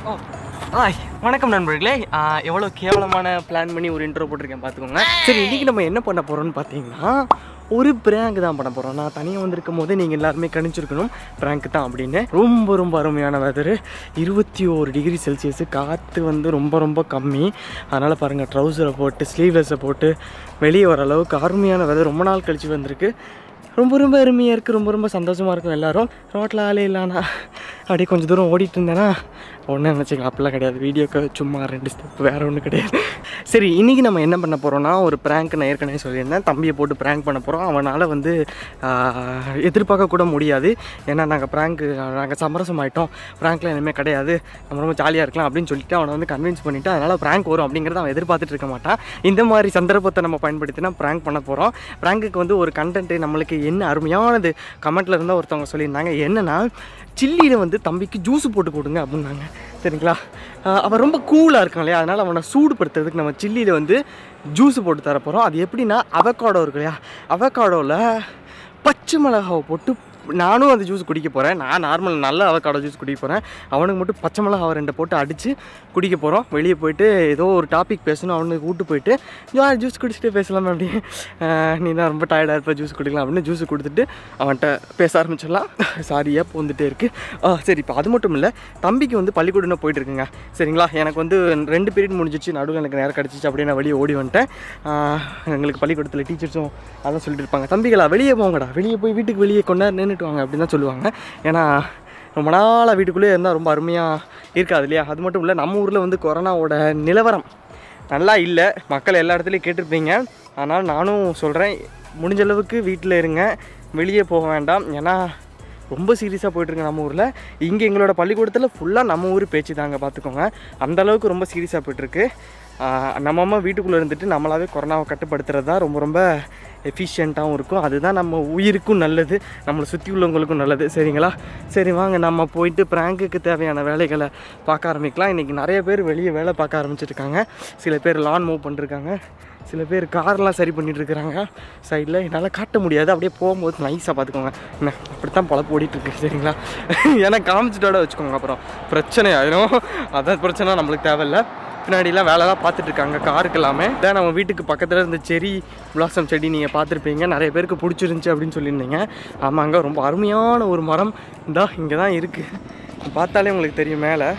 ஓ ஆய் வணக்கம் நண்பர்களே ஆ, எவ்வளோ கேவலமான பிளான் பண்ணி ஒரு இன்ட்ரோ போட்டிருக்கேன் பார்த்துக்கோங்க சரி இன்றைக்கி நம்ம என்ன பண்ண போகிறோம்னு பார்த்தீங்கன்னா ஒரு ப்ராங்க் தான் பண்ண போகிறோம் நான் தனியாக வந்திருக்கும் போதே நீங்கள் எல்லாருமே கணிச்சிருக்கணும் ப்ராங்க் தான் அப்படின்னு ரொம்ப ரொம்ப அருமையான வெதரு இருபத்தி ஓரு டிகிரி செல்சியஸு காற்று வந்து ரொம்ப ரொம்ப கம்மி அதனால் பாருங்கள் ட்ரௌசரை போட்டு ஸ்லீவ்லெஸ்ஸை போட்டு வெளியே வர அளவுக்கு அருமையான வெதர் ரொம்ப நாள் கழிச்சு வந்திருக்கு ரொம்ப ரொம்ப அருமையாக இருக்குது ரொம்ப ரொம்ப சந்தோஷமாக இருக்கும் எல்லாரும் ரோட்டில் ஆளே இல்லைண்ணா அப்படியே கொஞ்சம் தூரம் ஓடிட்டு இருந்தேன்னா ஒன்றும் நினச்சிக்கலாம் அப்படிலாம் கிடையாது வீடியோக்கு சும்மா ரெண்டு ஸ்டெப் வேறு ஒன்றும் கிடையாது சரி இன்றைக்கி நம்ம என்ன பண்ண போகிறோம்னா ஒரு ப்ராங்க் நான் ஏற்கனவே சொல்லியிருந்தேன் தம்பியை போட்டு ப்ராங்க் பண்ண போகிறோம் அவனால் வந்து ஆஹ், எதிர்பார்க்க கூட முடியாது ஏன்னா நாங்கள் ப்ராங்க்கு நாங்கள் சமரசம் ஆகிட்டோம் ப்ராங்க்லாம் இனிமேல் கிடையாது நம்ம ரொம்ப ஜாலியாக இருக்கலாம் அப்படின்னு சொல்லிட்டு அவனை வந்து கன்வின்ஸ் பண்ணிவிட்டு அதனால் ப்ராங்க் வரும் அப்படிங்கிறத அவன் எதிர்பார்த்துட்டு இருக்க மாட்டான் இந்த மாதிரி சந்தர்ப்பத்தை நம்ம பயன்படுத்தினா ப்ராங்க் பண்ண போகிறோம் ப்ராங்குக்கு வந்து ஒரு கண்டென்ட் நம்மளுக்கு என்ன அருமையானது கமெண்ட்டில் இருந்தால் ஒருத்தவங்க சொல்லியிருந்தாங்க என்னென்னா சில்லியில் வந்து தம்பிக்கு ஜூஸ் போட்டு கொடுங்க அப்படின்னாங்க சரிங்களா ஆஹ் அவன் ரொம்ப கூலாக இருக்கான் இல்லையா அதனால் அவனை சூடுபடுத்துறதுக்கு நம்ம சில்லியில் வந்து ஜூஸ் போட்டு தர போகிறோம் அது எப்படின்னா அவக்காடோ இருக்கு இல்லையா அவக்காடோவில் பச்சை மிளகாவை போட்டு நானும் அந்த ஜூஸ் குடிக்க போகிறேன் நான் நார்மல் நல்ல அவக்காடோ ஜூஸ் குடிக்க போகிறேன் அவனுக்கு மட்டும் பச்சை மிளகாவை ரெண்டை போட்டு அடித்து குடிக்க போகிறோம் வெளியே போயிட்டு ஏதோ ஒரு டாபிக் பேசணும் அவனுக்கு கூட்டு போயிட்டு ஜா ஜூஸ் குடிச்சிட்டு பேசலாமே அப்படி ஆஹ் நீ தான் ரொம்ப டயர்டாக இருப்ப ஜூஸ் குடிக்கலாம் அப்படின்னு ஜூஸ் கொடுத்துட்டு அவன்கிட்ட பேச ஆரம்பிச்சிடலாம் சாரியாக போந்துட்டே இருக்குது சரி இப்போ அது மட்டும் இல்லை தம்பிக்கு வந்து பள்ளிக்கூடம் போயிட்டு இருக்குங்க சரிங்களா எனக்கு வந்து ரெண்டு பீரியட் முடிஞ்சிச்சு நடுவில் எனக்கு நேரம் கிடச்சிச்சு அப்படியே நான் வெளியே ஓடி வந்துட்டேன் ஆஹ் எங்களுக்கு பள்ளிக்கூடத்தில் டீச்சர்ஸும் அதான் சொல்லிட்டு இருப்பாங்க தம்பிகளா வெளியே போங்கடா வெளியே போய் வீட்டுக்கு வெளியே கொண்டு நேரம் நின்றுட்டு வாங்க அப்படின்னு தான் சொல்லுவாங்க ஏன்னா ரொம்ப நாளாக வீட்டுக்குள்ளேயே இருந்தால் ரொம்ப அருமையாக இருக்காது இல்லையா அது மட்டும் இல்லை நம்ம ஊரில் வந்து கொரோனாவோட நிலவரம் நல்லா இல்லை மக்கள் எல்லா இடத்துலையும் கேட்டிருப்பீங்க ஆனால் நானும் சொல்கிறேன் முடிஞ்ச அளவுக்கு வீட்டில் இருங்க வெளியே போக வேண்டாம் ஏன்னா ரொம்ப சீரியஸாக போயிட்டுருக்கு நம்ம ஊரில் இங்கே எங்களோட பள்ளிக்கூடத்தில் ஃபுல்லாக நம்ம ஊர் பேச்சு தாங்க பார்த்துக்கோங்க அந்த அளவுக்கு ரொம்ப சீரியஸாக போயிட்டுருக்கு ஆஹ் நம்ம அம்மா வீட்டுக்குள்ளே இருந்துட்டு நம்மளாவே கொரோனாவை கட்டுப்படுத்துறது தான் ரொம்ப ரொம்ப எஃபிஷியண்ட்டாகவும் இருக்கும் அதுதான் நம்ம உயிருக்கும் நல்லது நம்மளை சுற்றி உள்ளவங்களுக்கும் நல்லது சரிங்களா சரி வாங்க நம்ம போயிட்டு ப்ராங்குக்கு தேவையான வேலைகளை பார்க்க ஆரம்பிக்கலாம் இன்றைக்கி நிறைய பேர் வெளியே வேலை பார்க்க ஆரம்பிச்சிருக்காங்க சில பேர் லான் மூவ் பண்ணிருக்காங்க சில பேர் கார்லாம் சரி பண்ணிட்டு இருக்கிறாங்க சைடில் என்னால் காட்ட முடியாது அப்படியே போகும்போது நைஸாக பார்த்துக்கோங்க என்ன அப்படி தான் பழப்பு ஓடிட்டுருக்கு சரிங்களா ஏன்னா காமிச்சிட்டோட வச்சுக்கோங்க அப்புறம் பிரச்சனை ஆயிரும் அதான் பிரச்சனை நம்மளுக்கு தேவையில்ல பின்னாடிலாம் வேலைலாம் பார்த்துட்டு இருக்காங்க காருக்கு எல்லாமே இதான் நம்ம வீட்டுக்கு பக்கத்தில் இருந்த செரி பிளாசம் செடி நீங்கள் பார்த்துருப்பீங்க நிறைய பேருக்கு பிடிச்சிருந்துச்சி அப்படின்னு சொல்லியிருந்தீங்க ஆமாங்க ரொம்ப அருமையான ஒரு மரம் இந்தா இங்கே தான் இருக்குது பார்த்தாலே உங்களுக்கு தெரியும் மேலே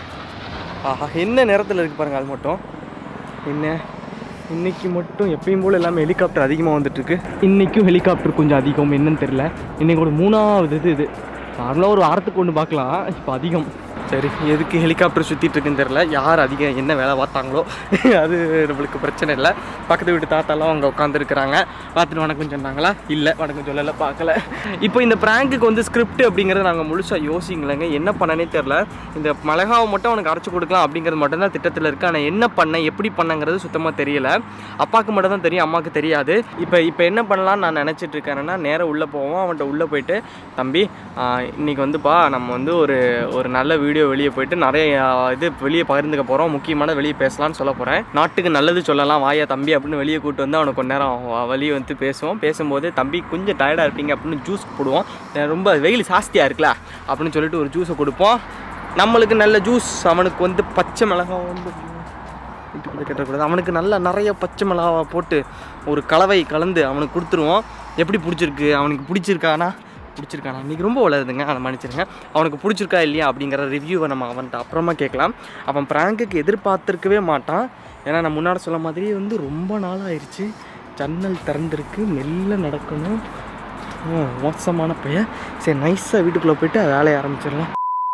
ஆஹா என்ன நேரத்தில் இருக்குது பாருங்கள் அது மட்டும் என்ன இன்னைக்கு மட்டும் எப்பயும் போல் எல்லாமே ஹெலிகாப்டர் அதிகமாக வந்துட்டுருக்கு இன்றைக்கும் ஹெலிகாப்டர் கொஞ்சம் அதிகம் என்னன்னு தெரில இன்னைக்கு ஒரு மூணாவது இது இது நார்மலாக ஒரு வாரத்துக்கு ஒன்று பார்க்கலாம் இப்போ அதிகம் சரி எதுக்கு ஹெலிகாப்டர் சுற்றிட்டு இருக்குன்னு தெரில யார் அதிகம் என்ன வேலை பார்த்தாங்களோ அது நம்மளுக்கு பிரச்சனை இல்லை பக்கத்து வீட்டு தாத்தாலாம் அவங்க உட்காந்துருக்குறாங்க பார்த்துட்டு வணக்கம் சொன்னாங்களா இல்லை வணக்கம் சொல்லலை பார்க்கல இப்போ இந்த ப்ராங்குக்கு வந்து ஸ்கிரிப்ட் அப்படிங்கிறத நாங்கள் முழுசாக யோசிங்களேங்க என்ன பண்ணனே தெரில இந்த மிளகாவை மட்டும் அவனுக்கு அரைச்சி கொடுக்கலாம் அப்படிங்கிறது மட்டும்தான் திட்டத்தில் இருக்குது ஆனால் என்ன பண்ண எப்படி பண்ணங்கிறது சுத்தமாக தெரியல அப்பாவுக்கு மட்டும் தான் தெரியும் அம்மாவுக்கு தெரியாது இப்போ இப்போ என்ன பண்ணலாம்னு நான் நினச்சிட்டு இருக்கேன்னா நேராக உள்ளே போவோம் அவன்கிட்ட உள்ளே போயிட்டு தம்பி ஆஹ், இன்னைக்கு வந்துப்பா நம்ம வந்து ஒரு ஒரு நல்ல வீடியோ வெளியே போயிட்டு நிறைய ஆஹ், இது வெளியே பகிர்ந்துக்க போகிறோம் முக்கியமான வெளியே பேசலாம்னு சொல்ல போகிறேன் நாட்டுக்கு நல்லது சொல்லலாம் வாயா தம்பி அப்படின்னு வெளியே கூட்டு வந்து அவனுக்கு கொஞ்ச நேரம் வ- வெளியே வந்து பேசுவோம் பேசும்போது தம்பி கொஞ்சம் டயர்டாக இருப்பீங்க அப்படின்னு ஜூஸ் போடுவோம் அஹ் ரொம்ப வெயில் ஜாஸ்தியாக இருக்குல்ல அப்படின்னு சொல்லிட்டு ஒரு ஜூஸை கொடுப்போம் நம்மளுக்கு நல்ல ஜூஸ் அவனுக்கு வந்து பச்சை மிளகாய் வந்து வீட்டுக்குள்ளே கட்டக்கூடாது அவனுக்கு நல்லா நிறைய பச்சை மிளகாவை போட்டு ஒரு கலவை கலந்து அவனுக்கு கொடுத்துருவோம் எப்படி பிடிச்சிருக்கு அவனுக்கு பிடிச்சிருக்கானா பிடிச்சிருக்கானா இன்றைக்கி ரொம்ப வளருதுங்க அதை மன்னிச்சிருங்க அவனுக்கு பிடிச்சிருக்கா இல்லையா அப்படிங்கிற ரிவ்யூவை நம்ம அவன்கிட்ட அப்புறமா கேட்கலாம் அவன் ப்ராங்குக்கு எதிர்பார்த்துருக்கவே மாட்டான் ஏன்னா நான் முன்னாடி சொல்ல மாதிரி வந்து ரொம்ப நாள் ஆயிடுச்சு ஜன்னல் திறந்துருக்கு மெல்ல நடக்கணும் ஓ, மோசமான பையன் சரி நைஸாக வீட்டுக்குள்ளே போயிட்டு வேலையை ஆரம்பிச்சிடலாம்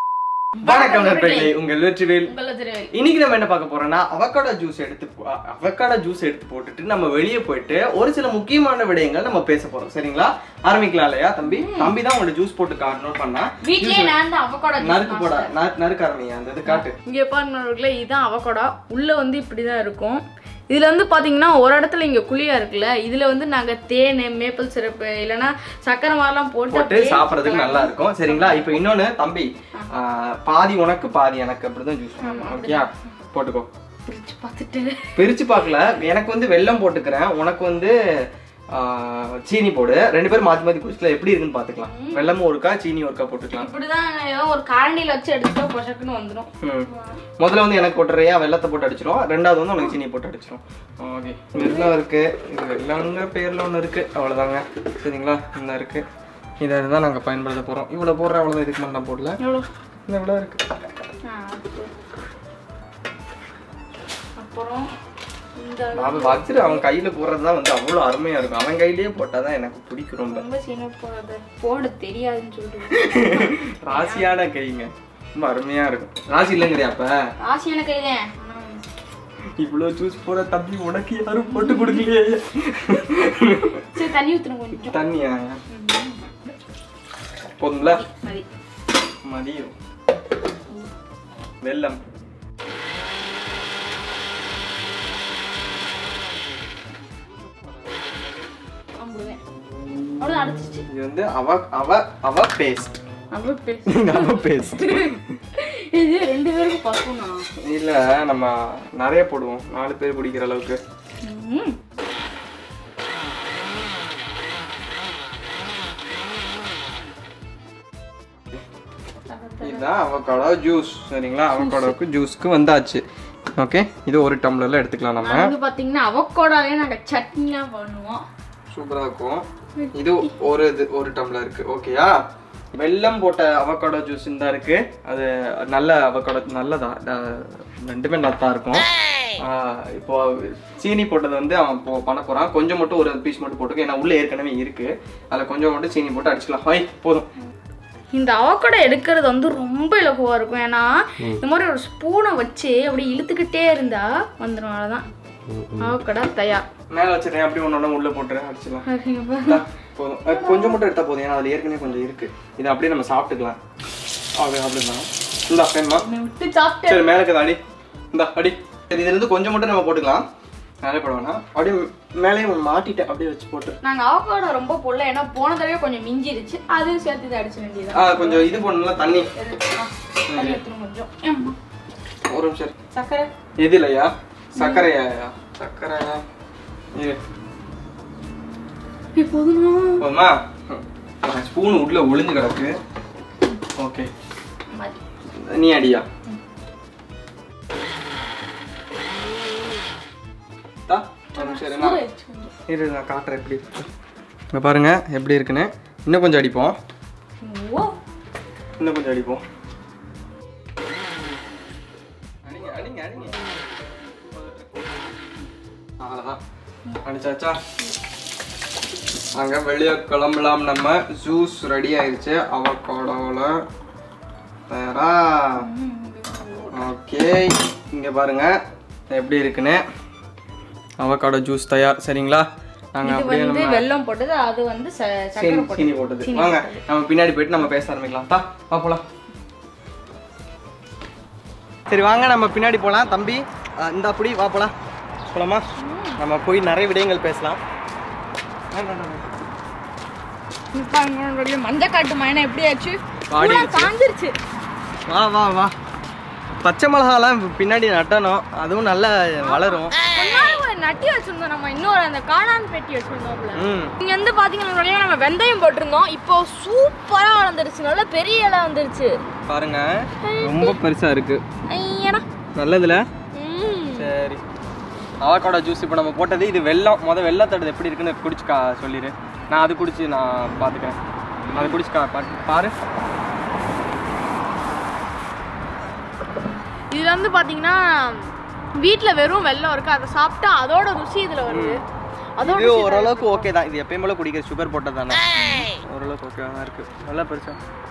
வணக்கம் நண்பர்களே உங்கள் வெற்றிவேல் இன்னைக்கு நம்ம என்ன பார்க்க போறோம்னா அவக்காடோ ஜூஸ் எடுத்து அவக்காடோ ஜூஸ் எடுத்து போட்டுட்டு நம்ம வெளியே போயிட்டு ஒரு சில முக்கியமான விடயங்கள் நம்ம பேச போறோம் சரிங்களா ஆரம்பிக்கலாம் இல்லையா தம்பி தம்பி தான் உங்களோட ஜூஸ் போட்டு காட்டணும் பண்ணா வீட்லயே நான் தான் அவகோடா நறுக்கு போட நறு- நறுக்கு ஆரம்பிங்க அந்த இது காட்டு இங்க பாருங்களே இதுதான் அவகோடா உள்ள வந்து இப்படிதான் இருக்கும் இதுல வந்து பாத்தீங்கன்னா ஒரு இடத்துல இங்க குழியா இருக்குல்ல இதுல வந்து நாங்க தேன் மேப்பிள் சிரப்பு இல்லனா சக்கரை மாதிரிலாம் போட்டு போட்டு அப்படியே சாப்பிட்றதுக்கு நல்லா இருக்கும் சரிங்களா இப்போ இன்னொன்னு தம்பி ஆ, பாதி உனக்கு பாதி எனக்கு அப்படிதான் ஜூஸ் ஓகே போட்டுக்கோ பிரிச்சு பார்த்துட்டு பிரிச்சு பார்க்கல எனக்கு வந்து வெல்லம் போட்டுக்கிறேன் உனக்கு வந்து சீனி போடு ரெண்டு பேரும் மாற்றி மாற்றி குடிச்சிக்கலாம் எப்படி இருக்குன்னு பார்த்துக்கலாம் வெள்ளமும் ஒருக்கா சீனி ஒருக்கா போட்டுக்கலாம் இப்படிதான் ஏதோ ஒரு காரண்டியில் வச்சு எடுத்துட்டா பொசக்குன்னு வந்துடும் ம். முதல்ல வந்து எனக்கு போட்டுறியா வெள்ளத்தை போட்டு அடிச்சிரும் ரெண்டாவது வந்து உனக்கு சீனி போட்டு அடிச்சிரும் ஓகே வெள்ளம் இருக்கு இது வெள்ளங்கிற பேர்ல ஒன்று இருக்கு அவ்வளோதாங்க சரிங்களா இந்த இருக்கு இதை தான் நாங்கள் பயன்படுத்த போகிறோம் இவ்வளோ போடுற அவ்வளோதான் இதுக்கு மட்டும் நான் போடல எவ்வளோ இந்த இவ்வளோ இருக்கு ஆ, அது. அப்புறம் இந்த நான் வச்சிரு அவன் கையில் போடுறது தான் வந்து அவ்வளோ அருமையாக இருக்கும் அவன் கையிலேயே போட்டால் தான் எனக்கு பிடிக்கும் ரொம்ப ரொம்ப சீன போடாத போட தெரியாதுன்னு சொல்லிட்டு ராசியான கைங்க ரொம்ப அருமையாக இருக்கும் ராசி இல்லைங்கிறியா அப்போ ராசியான கைதான் இவ்வளோ ஜூஸ் போட தம்பி உனக்கு யாரும் போட்டு கொடுக்கலையே சரி தண்ணி ஊற்றணும் கொஞ்சம் தண்ணியா போதும்ல மதி மதியம் வெல்லம் அம்புடுவேன் அவ்வளோ அடைச்சிச்சு இது வந்து அவ அவ அவ பேஸ்ட் அவ்வளோ பேசு அவ பேஸ்ட் இது ரெண்டு பேருக்கும் பசுனா இல்ல நம்ம நிறைய போடுவோம் நாலு பேர் குடிக்கிற அளவுக்கு ம் இதுதான் அவகாடோ ஜூஸ் சரிங்களா அவகாடோக்கு ஜூஸ்க்கு வந்தாச்சு ஓகே இது ஒரு டம்ளர்ல எடுத்துக்கலாம் நம்ம வந்து பார்த்தீங்கன்னா அவக்கோடாலே நாங்கள் சட்னிலாம் பண்ணுவோம் சூப்பரா இருக்கும் இது ஒரு இது ஒரு டம்ளர் இருக்கு ஓகேயா வெல்லம் போட்ட அவகாடோ ஜூஸ் தான் இருக்கு அது நல்ல அவகாடோ நல்லதா அஹ் ரெண்டுமே நல்லா இருக்கும் ஆஹ் இப்போ சீனி போட்டது வந்து அவன் இப்போ பண்ண போறான் கொஞ்சம் மட்டும் ஒரு பீஸ் மட்டும் போட்டுக்க ஏன்னா உள்ள ஏற்கனவே இருக்கு அதில் கொஞ்சம் மட்டும் சீனி போட்டு அடிச்சுக்கலாம் ஹாய் போதும் இந்த அவக்கோடை எடுக்கிறது வந்து ரொம்ப இலகுவாக இருக்கும் ஏன்னா இந்த மாதிரி ஒரு ஸ்பூனை வச்சு அப்படி இழுத்துக்கிட்டே இருந்தா வந்துடும் அவ்வளோதான் அவக்கடை தயார் மேலே வச்சிருக்கேன் அப்படி ஒன்று உள்ள போட்டுறேன் அடிச்சிடலாம் அப்படிங்கப்பா. இந்தா, போதும் அஹ் கொஞ்சம் மட்டும் எடுத்தா போதும் ஏன்னா அதில் ஏற்கனவே கொஞ்சம் இருக்கு இதை அப்படியே நம்ம சாப்பிட்டுக்கலாம் அப்படி அப்படிதான் இந்தா வேணுமா என்னை விட்டு சாப்பிட்டு சரி மேலே இருக்குது அடி இந்த அடி சரி இதுல இருந்து கொஞ்சம் மட்டும் நம்ம போட்டுக்கலாம் மேலே போட வேணாம் அப்படியே மேலேயே மாட்டிட்டு அப்படியே வச்சு போட்டு நாங்கள் அவக்கோடை ரொம்ப போடல ஏன்னா போன தடவை கொஞ்சம் மிஞ்சிருச்சு அதையும் சேர்த்து இதை அடிச்ச வேண்டியது ஆ கொஞ்சம் இது பண்ணல தண்ணி தண்ணி ஊற்றணும் கொஞ்சம் ஆமா. ஒரு நிமிஷம் இரு. சக்கரை எது இல்லையா சர்க்கரையா சர்க்கரை இரு ஏய், போதுமா போதுமா ஸ்பூன் உள்ள ஒளிஞ்சு கிடக்கு ஓகே மதி. நீ அடியா தா, ஒரு நிமிஷம் இரு, நான் ஊறிடுச்சு கொஞ்சம். இரு நான் காட்டுறேன் எப்படி இருக்கு இங்கே பாருங்க எப்படி இருக்குன்னு இன்னும் கொஞ்சம் அடிப்போம் ஓ இன்னும் கொஞ்சம் அடிப்போம் அடிங்க அடிங்க அடிங்க அவ்வளோதான் அடிச்சாச்சா அங்கே வெளியே கிளம்பலாம் நம்ம ஜூஸ் ரெடி ஆயிடுச்சு அவக்காடோவில் தயாரா ஓகே இங்கே பாருங்க எப்படி இருக்குன்னு அவக்காடோ ஜூஸ் தயார் சரிங்களா நாங்கள் இது அப்படியே வந்து நம்ம வெல்லம் போட்டது அது வந்து ச- சக்கரை சீனி போட்டது சீனி போட்டது வாங்க நம்ம பின்னாடி போயிட்டு நம்ம பேச ஆரம்பிக்கலாம் தா வா போலாம் சரி வாங்க நம்ம பின்னாடி போலாம் தம்பி அஹ், இந்த அப்படி வா போலாம் போலாமா நம்ம போய் நிறைய விடயங்கள் பேசலாம் மஞ்சள் காட்டு மயனை எப்படி ஆச்சு வாடிடுச்சு. காஞ்சிருச்சு வா வா வா பச்சை மிளகாலாம் பின்னாடி நட்டணும் அதுவும் நல்லா வளரும் கொஞ்ச நாள் ஒரு நட்டி வச்சிருந்தோம் நம்ம இன்னொரு அந்த காளான் பெட்டி வச்சிருந்தோம்ல ம் இங்க வந்து பாத்தீங்கன்னா நம்ம வெந்தயம் போட்டிருந்தோம் இப்போ சூப்பரா வளர்ந்துருச்சு நல்ல பெரிய இலை வந்துருச்சு பாருங்க ரொம்ப பெருசா இருக்கு ஐயடா நல்லதுல ம் சரி அவக்காடோ ஜூஸ் இப்போ நம்ம போட்டது இது வெல்லம் முத வெள்ளத்தோடது எப்படி இருக்குன்னு குடிச்சு கா சொல்லிடு நான் அது குடிச்சு நான் பார்த்துக்கிறேன் அது குடிச்சு கா பாட்டு பாரு இதுல வந்து பாத்தீங்கன்னா வீட்ல வெறும் வெல்லம் இருக்கு அதை சாப்பிட்டா அதோட ருசி இதுல வருது அதோட இது ஓரளவுக்கு ஓகே தான் இது எப்பயும் போல குடிக்கிற சுகர் போட்டது தானே ஓரளவுக்கு ஓகே தான் இருக்கு நல்லா பெருசா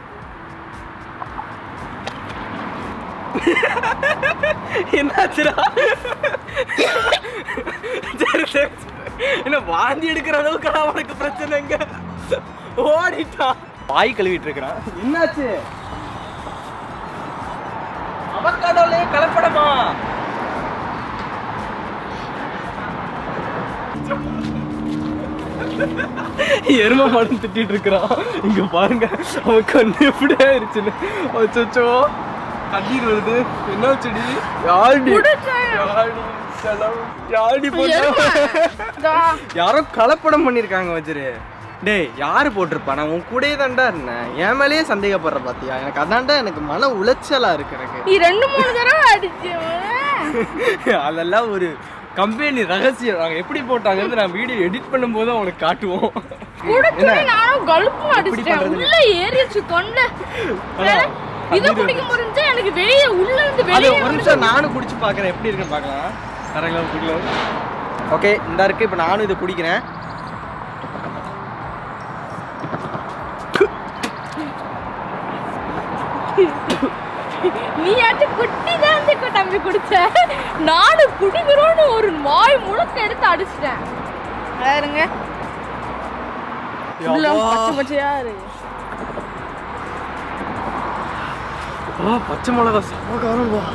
என்னாச்சுடா சரி சரி என்ன வாந்தி எடுக்கிற அளவுக்கு அவனுக்கு பிரச்சனைங்க ஓடிட்டான் வாய் கழுவிட்டு இருக்கிறான் என்னாச்சு அவக்காடோலே கலப்படமா எரும மாடம் திட்டிட்டு இருக்கிறான் இங்க பாருங்க அவன் கண்ணு எப்படி ஆயிருச்சுன்னு அச்சோ கண்ணீர் வருது என்ன செடி யாடி யாடி செலவு யாடி போட்டா யாரோ கலப்படம் பண்ணிருக்காங்க வச்சிரு டேய் யாரு போட்டிருப்பா நான் உன் கூடயே தான்டா இருந்தேன் என் மேலேயே சந்தேகப்படுற பாத்தியா எனக்கு அதான்டா எனக்கு மன உளைச்சலா இருக்கு எனக்கு நீ ரெண்டு மூணு தடவை அடிச்சு அதெல்லாம் ஒரு கம்பெனி ரகசியம் நாங்கள் எப்படி போட்டாங்கன்னு நான் வீடியோ எடிட் பண்ணும்போது அவங்களுக்கு காட்டுவோம் கூட சொல்லி நானும் கழுப்பும் அடிச்சிட்டேன் பண்றது? உள்ள ஏறிச்சு தொண்டை அதான். இதை குடிக்க முடிஞ்சா எனக்கு வெளியே உள்ள இருந்து அது வெளியே ஒரு நிமிஷம் நானும் குடிச்சு பார்க்குறேன் எப்படி இருக்குன்னு பார்க்கலாம் கரெக்டாக குடிக்கலாம் ஓகே இந்த இருக்கு இப்போ நானும் இதை குடிக்கிறேன் நீ ஆச்சும் குட்டி தான் இருக்கு தம்பி குடிச்ச நானும் குடிக்கிறோன்னு ஒரு வாய் முழுக்க எடுத்து அடிச்சிட்டேன் பாருங்க உள்ள யப்பா. பச்சை பச்சையா இருக்கு ஆ பச்சை மிளகா சமகாரம் வா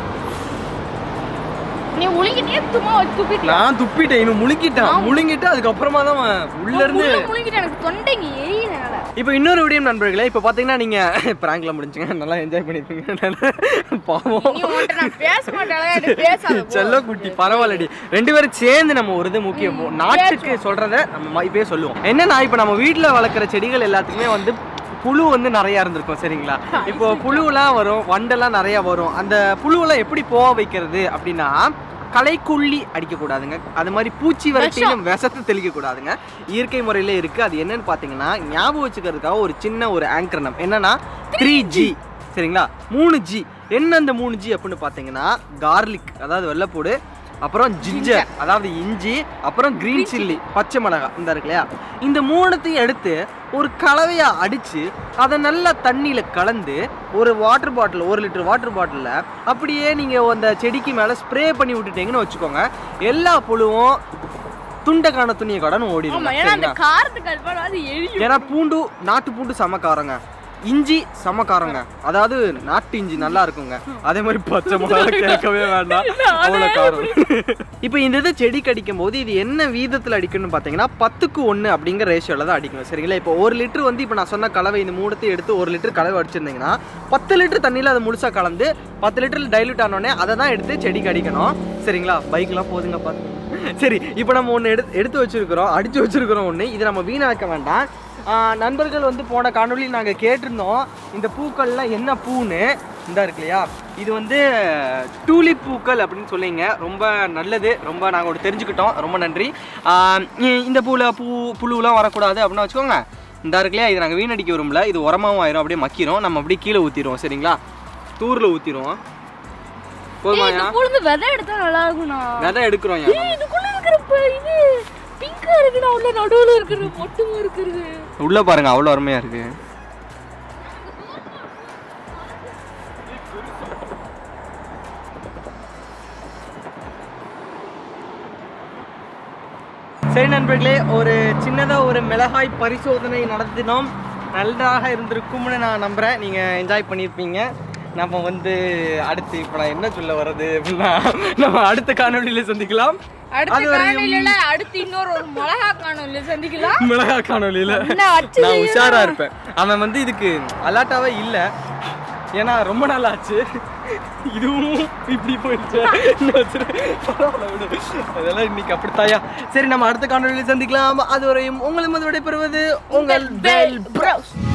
நீ உளிக்கிட்டே சும்மா வச்சு துப்பிட்டு நான் துப்பிட்டேன் இவன் முழுங்கிட்டான் முழுங்கிட்டு அதுக்கப்புறமா தான் அவன் உள்ள இருந்து உள்ள முழுங்கிட்டு எனக்கு தொண்டைக்கு எரியனால இப்போ இன்னொரு விடியம் நண்பர்களே இப்போ பார்த்தீங்கன்னா நீங்கள் ப்ராங்க்ல முடிஞ்சுங்க நல்லா என்ஜாய் பண்ணிருப்பீங்க நல்லா பாவம் நீ உன்கிட்ட நான் பேச மாட்டேன் பேசாத போ. செல்ல குட்டி பரவாயில்லடி ரெண்டு பேரும் சேர்ந்து நம்ம ஒரு இது முக்கியம் நாட்டுக்கு சொல்றத நம்ம ம- இப்பயே சொல்லுவோம் என்னன்னா இப்போ நம்ம வீட்டில் வளர்க்குற செடிகள் எல்லாத்துக்குமே வந்து புழு வந்து நிறைய இருந்திருக்கும் சரிங்களா இப்போ புழுலாம் வரும் வண்டெல்லாம் நிறைய வரும் அந்த புழுவெல்லாம் எப்படி போக வைக்கிறது அப்படின்னா களைக்கொல்லி அடிக்கக்கூடாதுங்க அது மாதிரி பூச்சி வரைக்கும் விஷத்தை தெளிக்க கூடாதுங்க இயற்கை முறையில இருக்கு அது என்னன்னு பார்த்தீங்கன்னா ஞாபகம் வச்சுக்கிறதுக்காக ஒரு சின்ன ஒரு ஆங்கர்னம் என்னன்னா த்ரீ ஜி சரிங்களா மூணு ஜி என்ன அந்த மூணு ஜி அப்படின்னு பார்த்தீங்கன்னா கார்லிக் அதாவது வெள்ளைப்பூடு அப்புறம் ஜிஞ்சர் அதாவது இஞ்சி அப்புறம் கிரீன் சில்லி பச்சை மிளகாய் இந்த இருக்கு இல்லையா இந்த மூணுத்தையும் எடுத்து ஒரு கலவையா அடிச்சு அதை நல்லா தண்ணியில கலந்து ஒரு வாட்டர் பாட்டில் ஒரு லிட்டர் வாட்டர் பாட்டிலில் அப்படியே நீங்க அந்த செடிக்கு மேல ஸ்ப்ரே பண்ணி விட்டுட்டீங்கன்னு வச்சுக்கோங்க எல்லா புழுவும் துண்டைக்கான துணியை கடன் ஆமா ஓடிடும் ஏன்னா அந்த காரத்துக்கு அல்பாடு அது எரியும் ஏன்னா பூண்டு நாட்டு பூண்டு சமக்காரங்க இஞ்சி சமக்காரங்க அதாவது நாட்டு இஞ்சி நல்லா இருக்குங்க அதே மாதிரி பச்சை மிளகா கேட்கவே வேண்டாம் அவ்வளோ காரம் இப்போ இந்த இது செடி கடிக்கும் போது இது என்ன வீதத்தில் அடிக்கணும்னு பார்த்தீங்கன்னா பத்துக்கு ஒன்று அப்படிங்கிற ரேஷியோவில் தான் அடிக்கணும் சரிங்களா இப்போ ஒரு லிட்டர் வந்து இப்போ நான் சொன்ன கலவை இந்த மூணத்தையும் எடுத்து ஒரு லிட்டர் கலவை அடிச்சிருந்தீங்கன்னா பத்து லிட்டர் தண்ணியில் அதை முழுசாக கலந்து பத்து லிட்டரில் டைல்யூட் ஆனோடனே அதை தான் எடுத்து செடிக்கு அடிக்கணும் சரிங்களா பைக்லாம் போதுங்க பார்த்து சரி இப்போ நம்ம ஒன்று எடுத்து எடுத்து வச்சிருக்கிறோம் அடித்து வச்சிருக்கிறோம் ஒன்று இதை நம்ம வீணாக்க வேண்டாம் ஆஹ் நண்பர்கள் வந்து போன காணொளியில் நாங்கள் கேட்டிருந்தோம் இந்த பூக்கள்லாம் என்ன பூன்னு இந்த இருக்கு இல்லையா இது வந்து டூலிப் பூக்கள் அப்படின்னு சொல்லிங்க ரொம்ப நல்லது ரொம்ப நாங்கள் ஒரு தெரிஞ்சுக்கிட்டோம் ரொம்ப நன்றி ஆஹ் இ- இந்த பூவில் பூ புழுலாம் வரக்கூடாது அப்படின்னு வச்சுக்கோங்க இந்த இருக்கு இல்லையா இது நாங்கள் வீணடிக்க விரும்பல இது உரமாவும் ஆயிரும் அப்படியே மக்கிரும் நம்ம அப்படியே கீழே ஊற்றிடுவோம் சரிங்களா தூரில் ஊற்றிடுவோம் போதுமாயா உளுந்து விதை எடுத்தா நல்லா இருக்கும்ண்ணா விதை எடுக்கிறோம் ஏய், இதுக்குள்ள இருக்கிற ப- இது பிங்கா இருக்குண்ணா உள்ள நடுவுல இருக்கிறது மொட்டமா இருக்கிறது உள்ள பாருங்க அவ்வளோ அருமையா இருக்கு சரி நண்பர்களே ஒரு சின்னதாக ஒரு மிளகாய் பரிசோதனை நடத்தினோம் நன்றாக இருந்திருக்கும்னு நான் நம்புகிறேன் நீங்கள் என்ஜாய் பண்ணியிருப்பீங்க நம்ம வந்து அடுத்து இப்போ நான் என்ன சொல்ல வர்றது அப்படின்னா நம்ம அடுத்த காணொளியில் சந்திக்கலாம் அடுத்த அது வரையும் காணொலியில அடுத்து இன்னொரு ஒரு மிளகா காணொலியில சந்திக்கலாம் மிளகா காணொலியில் என்ன அச்சு நான் உஷாரா இருப்பேன் அவன் வந்து இதுக்கு அலாட்டாவே இல்லை ஏன்னா ரொம்ப நாள் ஆச்சு இதுவும் இப்படி போயிடுச்சு இன்னும் வச்சிரு. பரவாயில்ல விடு. அதெல்லாம் இன்னைக்கு அப்படித்தாயா சரி நம்ம அடுத்த காணொலியில் சந்திக்கலாம் அதுவரையும் உங்களை வந்து விடைபெறுவது உங்கள் பெல் Bros.